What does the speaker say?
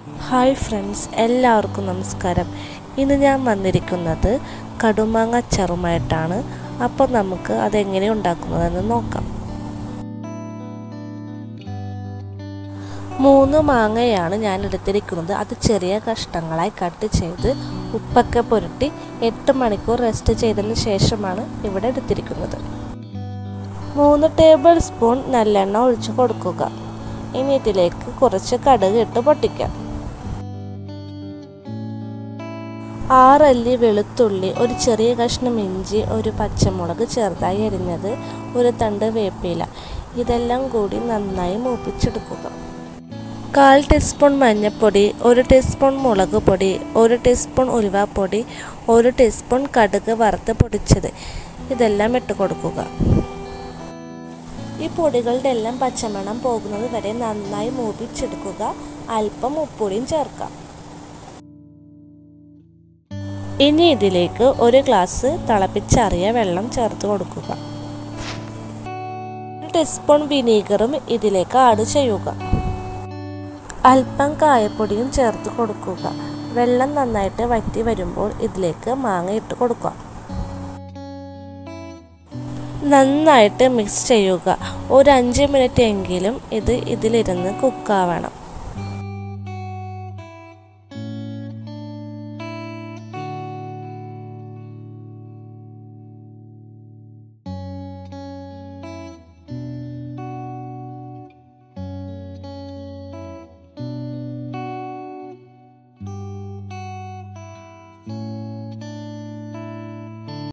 hi friends എല്ലാവർക്കും നമസ്കാരം ഇന്ന് ഞാൻ വന്നിരിക്കുന്നത് കടുമാങ്ങ അച്ചാറുമായിട്ടാണ് അപ്പോൾ നമുക്ക് അതെങ്ങനെ ഉണ്ടാക്കുന്നതെന്ന് നോക്കാം മൂന്ന് മാങ്ങയാണ് ഞാൻ എടുത്തിരിക്കുന്നത് അത് ചെറിയ കഷ്ണങ്ങളായി കട്ട് ചെയ്ത് ഉപ്പൊക്കെ പുരട്ടി എട്ട് മണിക്കൂർ റെസ്റ്റ് ചെയ്തതിന് ശേഷമാണ് ഇവിടെ എടുത്തിരിക്കുന്നത് മൂന്ന് ടേബിൾ സ്പൂൺ നല്ലെണ്ണ ഒഴിച്ച് കൊടുക്കുക ഇനി ഇതിലേക്ക് കുറച്ച് കടുക് ഇട്ട് പൊട്ടിക്കാം ആറല്ലി വെളുത്തുള്ളി ഒരു ചെറിയ കഷ്ണം ഇഞ്ചി ഒരു പച്ചമുളക് ചെറുതായി അരിഞ്ഞത് ഒരു തണ്ട് വേപ്പില ഇതെല്ലാം കൂടി നന്നായി മൂപ്പിച്ചെടുക്കുക കാൽ ടീസ്പൂൺ മഞ്ഞൾപ്പൊടി ഒരു ടീസ്പൂൺ മുളക് പൊടി ഒരു ടീസ്പൂൺ ഉലുവാപ്പൊടി ഒരു ടീസ്പൂൺ കടുക് വറുത്ത് പൊടിച്ചത് ഇതെല്ലാം ഇട്ട് കൊടുക്കുക ഈ പൊടികളുടെ എല്ലാം പച്ചമണം പോകുന്നത് വരെ നന്നായി മൂപ്പിച്ചെടുക്കുക അല്പം ഉപ്പൊടിയും ചേർക്കാം ഇനി ഇതിലേക്ക് ഒരു ഗ്ലാസ് തിളപ്പിച്ചറിയ വെള്ളം ചേർത്ത് കൊടുക്കുക ഒരു ടീസ്പൂൺ വിനീഗറും ഇതിലേക്ക് ആഡ് ചെയ്യുക അല്പം കായപ്പൊടിയും ചേർത്ത് കൊടുക്കുക വെള്ളം നന്നായിട്ട് വറ്റി വരുമ്പോൾ ഇതിലേക്ക് മാങ്ങ ഇട്ട് കൊടുക്കുക നന്നായിട്ട് മിക്സ് ചെയ്യുക ഒരു അഞ്ച് മിനിറ്റ് എങ്കിലും ഇത് ഇതിലിരുന്ന് കുക്കാവണം